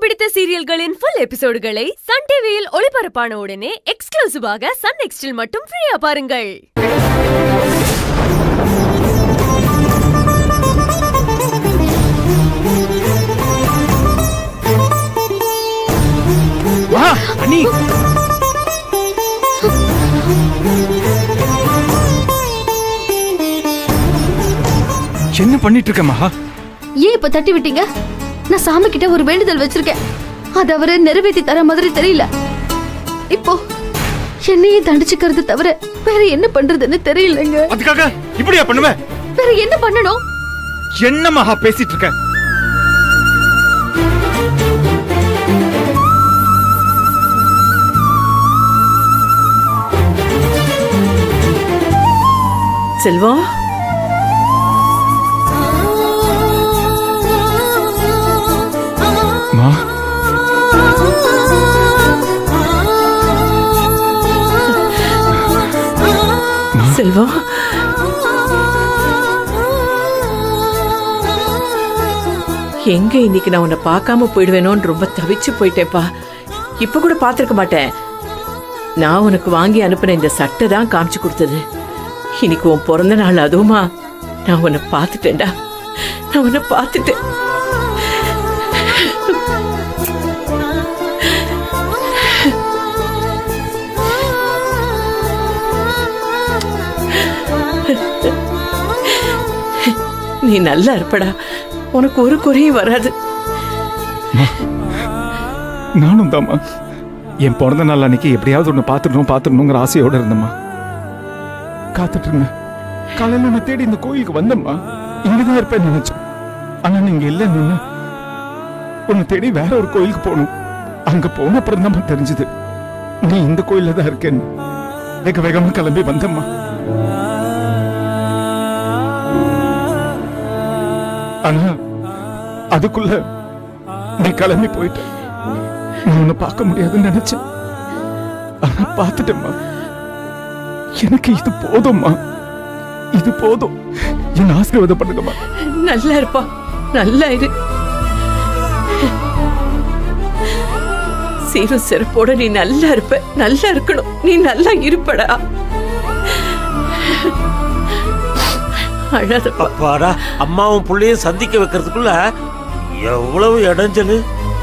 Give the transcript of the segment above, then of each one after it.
பிடித்த சீரியல்களின் full எபிசோடுகளை Sun டிவியில் ஒளிபரப்பான உடனே எக்ஸ்க்ளூசிவாக சன் நெக்ஸ்டில் மட்டும் ஃப்ரீயா பாருங்கள் வா அண்ணி என்ன பண்ணிட்டு இருக்க மகா ஏன் இப்ப தட்டி விட்டீங்க நான் சாமி கிட்ட ஒரு வேண்டுதல் வச்சிருக்கேன் அது அவரு நிறைவேத்தி தர மாதிரி தெரியல இப்போ என்னையே தண்டிச்சுக்கிறது தவிர வேற என்ன பண்றதுன்னு தெரியலங்க அதுக்காக இப்படியா பண்ணுவ வேற என்ன பண்ணணும் என்ன மகா பேசிட்டு இருக்க செல்வம் மா செல்வம் எங்க இன்னைக்கு நான் உன்னை பார்க்காம போயிடுவேனோன்னு ரொம்ப தவிச்சு போயிட்டேப்பா இப்ப கூட பார்த்திருக்க மாட்டேன் நான் உனக்கு வாங்கி அனுப்பின இந்த சட்டை தான் காமிச்சு கொடுத்தது இன்னைக்கு உன் பிறந்த நாள் அதுவுமா நான் உன்னை பார்த்துட்டேன்டா நான் உன்னை பார்த்துட்டேன் நீ நல்லா இருப்படா உனக்கு ஒரு குறையும் வராது நானும் தாம்மா என் பிறந்த நாள் அன்னைக்கு எப்படியாவது ஒன்று பார்த்துடணும் பார்த்துடணுங்கிற ஆசையோட இருந்தம்மா காத்துட்டு இருந்தேன் காலையில உன்னை தேடி இந்த கோயிலுக்கு வந்தம்மா இங்கதான் இருப்பேன்னு நினைச்சேன் ஆனா நீங்க இல்லைன்னு உன்னை தேடி வேற ஒரு கோயிலுக்கு போகணும் அங்க போன அப்புறம் தான் தெரிஞ்சது நீ இந்த கோயில்ல தான் இருக்கேன்னு வேக வேகமா கிளம்பி வந்தம்மா ஆனா அதுக்குள்ள நீ கிளம்பி போயிட்ட நான் உன்னை பார்க்க முடியாதுன்னு நினைச்சேன் ஆனா பார்த்துட்டேம்மா எனக்கு இது போதும்மா இது போதும் என் ஆசீர்வாதம் பண்ணுங்கம்மா நல்லா இருப்பா நல்லா இரு சீரும் சிறப்போட நீ நல்லா இருப்ப நல்லா இருக்கணும் நீ நல்லா இருப்படா அழாதப்பா அப்பாடா அம்மாவும் புள்ளையும் சந்திக்க வைக்கிறதுக்குள்ள எவ்வளவு இடைஞ்சலு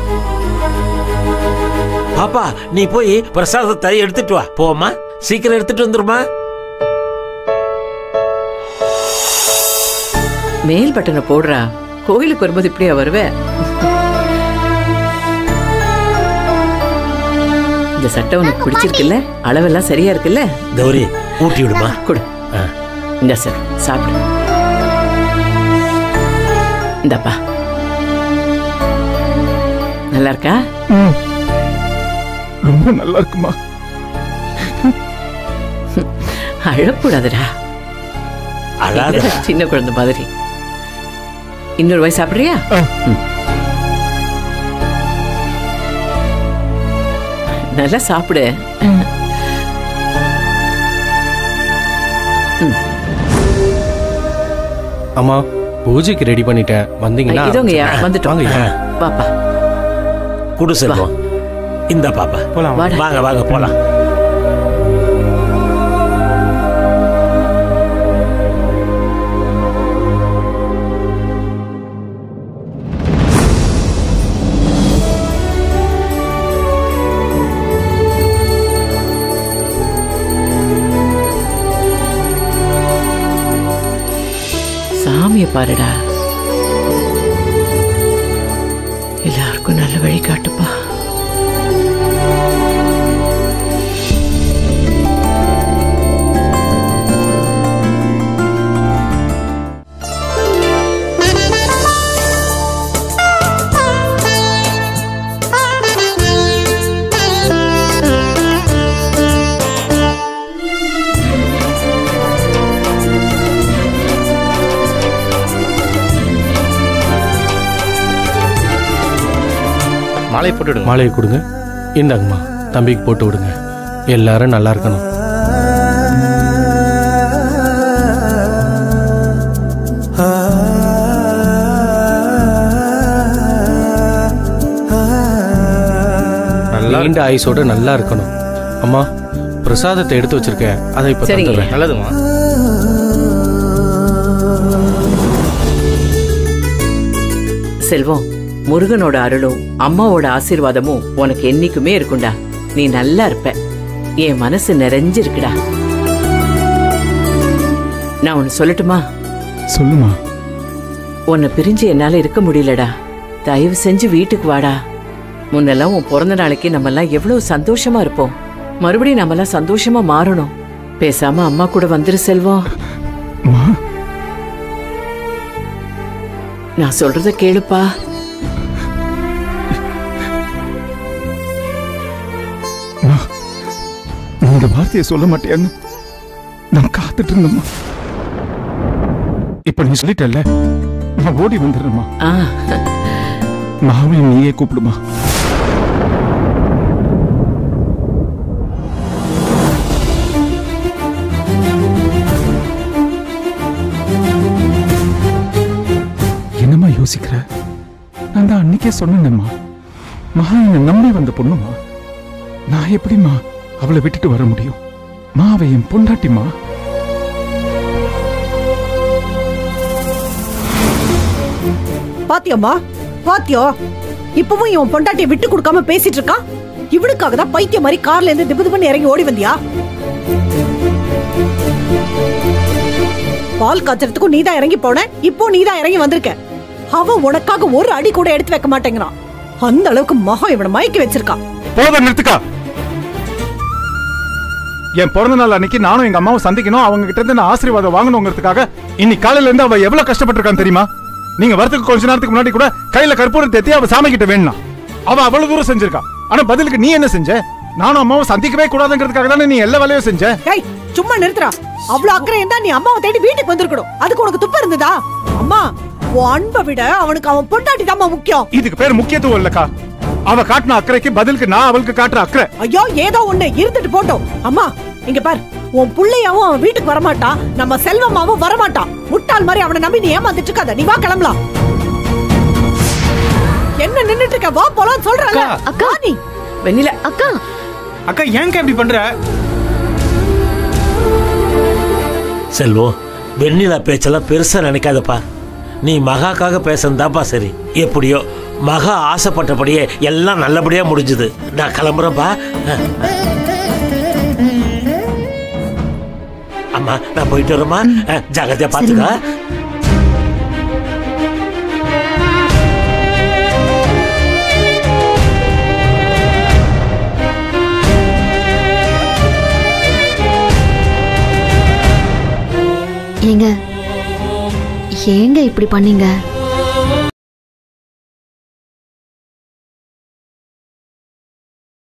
பாப்பா நீ போய் பிரசாதத்தை எடுத்துட்டு வா போமா சீக்கிரம் எடுத்துட்டு வந்துருமா மேல் பட்டனை போடுறா கோயிலுக்கு வரும்போது இப்படியா வருவ இந்த சட்டை உனக்கு பிடிச்சிருக்குல்ல அளவெல்லாம் சரியா இருக்குல்ல கௌரி ஊட்டி விடுமா கொடு ஆ. இந்த சார் சாப்பிடு இந்தப்பா நல்லா இருக்கா ம். ரொம்ப நல்லா இருக்குமா அழக்கூடாதுடா அழாத என்னடா சின்ன குழந்தை மாதிரி இன்னொரு வாய் சாப்பிடுறியா ஆ. ம். நல்லா சாப்பிடு அம்மா பூஜைக்கு ரெடி பண்ணிட்டேன் வந்தீங்கன்னா இதோங்கய்யா வந்துட்டோம் வாங்கய்யா. பாப்பா குடு செல்வம் இந்த பாப்பா போலாம் வாடா வாங்க வாங்க போலாம் சாமிய பாருடா எல்லாருக்கும் நல்ல வழி காட்டுப்பா மாலை போட்டு விடுங்க மாலையை கொடுங்க இந்தாங்கம்மா தம்பிக்கு போட்டு விடுங்க எல்லாரும் நல்லா இருக்கணும் ஆ நீண்ட ஆயுசோட நல்லா இருக்கணும் அம்மா பிரசாதத்தை எடுத்து வச்சிருக்கேன் அதை இப்போ சரிங்க. தந்துடுறேன் நல்லதுமா செல்வம் முருகனோட அருளும் அம்மாவோட ஆசீர்வாதமும் உனக்கு என்னைக்குமே இருக்கும்டா நீ நல்லா இருப்ப என் மனசு நிறைஞ்சிருக்குடா நான் ஒன்னு சொல்லட்டுமா சொல்லுமா உன்னை பிரிஞ்சு என்னால இருக்க முடியலடா தயவு செஞ்சு வீட்டுக்கு வாடா முன்னெல்லாம் உன் பிறந்த நாளைக்கு நம்மெல்லாம் எவ்வளவு சந்தோஷமா இருப்போம் மறுபடியும் நம்மெல்லாம் சந்தோஷமா மாறணும் பேசாம அம்மா கூட வந்துரு செல்வம் மா நான் சொல்றத கேளுப்பா மா நீ இந்த வார்த்தையை சொல்ல மாட்டியான்னு நான் காத்துட்டு இருந்தேம்மா இப்ப நீ சொல்லிட்டல்ல நான் ஓடி வந்துடுறேம்மா ஆ மாவையும் நீயே கூப்பிடுமா என்னம்மா யோசிக்கிற நான் தான் அன்னைக்கே சொன்னேன்மா மகா என்னை நம்பி வந்த பொண்ணுமா நான் எப்படிம்மா அவளை விட்டுட்டு வர முடியும் மா அவ என் பொண்டாட்டிமா பாத்தியம்மா பாத்தியோ இப்பவும் இவன் பொண்டாட்டிய விட்டு கொடுக்காம பேசிட்டு இருக்கான் இவனுக்காக தான் பைத்திய மாதிரி கார்ல இருந்து திபு திபுன்னு இறங்கி ஓடி வந்தியா பால் காய்ச்சறதுக்கும் நீதான் இறங்கி போன இப்போ நீதான் இறங்கி வந்திருக்க அவன் உனக்காக ஒரு அடி கூட எடுத்து வைக்க மாட்டேங்கிறான் அந்த அளவுக்கு மகா இவனை மயக்கி வச்சிருக்கான் போத நிறுத்துக்கா என் பிறந்த நாள் அன்னைக்கு நானும் எங்க அம்மாவும் சந்திக்கணும் அவங்க கிட்ட இருந்து நான் ஆசீர்வாதம் வாங்கணுங்கிறதுக்காக இன்னைக்கு காலையில இருந்து அவ எவ்வளவு கஷ்டப்பட்டிருக்கான்னு தெரியுமா நீங்க வரதுக்கு கொஞ்ச நேரத்துக்கு முன்னாடி கூட கையில கற்பூரம் தேத்தி அவ சாமி கிட்ட வேணும் அவ அவ்வளவு தூரம் செஞ்சிருக்கா ஆனா பதிலுக்கு நீ என்ன செஞ்ச நானும் அம்மாவும் சந்திக்கவே கூடாதுங்கிறதுக்காக தானே நீ எல்லா வேலையும் செஞ்ச ஏய் சும்மா நிறுத்துறா அவ்வளவு அக்கறை இருந்தா நீ அம்மாவை தேடி வீட்டுக்கு வந்திருக்கணும் அதுக்கு உனக்கு துப்ப இருந்ததா அம்மா உன் அன்பை விட அவனுக்கு அவன் பொண்டாட்டி தான் முக்கியம் இதுக்கு பேர் முக்கியத்துவம் இல்லக்கா அவ காட்டின அக்கறைக்கு பதிலுக்கு நான் அவளுக்கு காட்டுற அக்கறை ஐயோ ஏதோ ஒண்ணு இருந்துட்டு போட்டோம் அம்மா இங்க பார் உன் புள்ளையாவும் அவன் வீட்டுக்கு வரமாட்டான் நம்ம செல்வமாவும் வரமாட்டான் முட்டாள் மாதிரி அவனை நம்பி நீ ஏமாந்துட்டு இருக்காத நீ வா கிளம்பலாம் என்ன நின்னுட்டு இருக்க வா போலாம் சொல்றல அக்கா. நீ வெண்ணிலா அக்கா அக்கா ஏன்க்கா இப்படி பண்ற செல்வம் வெண்ணிலா பேச்செல்லாம் பெருசா நினைக்காதப்பா நீ மகாக்காக பேசுனதாப்பா சரி எப்படியோ மகா ஆசைப்பட்டபடியே எல்லாம் நல்லபடியா முடிஞ்சுது நான் கிளம்புறேன்ப்பா அஹ். அம்மா நான் போயிட்டு வரேம்மா அஹ், ஜாக்கிரதையா பாத்துக்க ஏங்க ஏங்க இப்படி பண்ணீங்க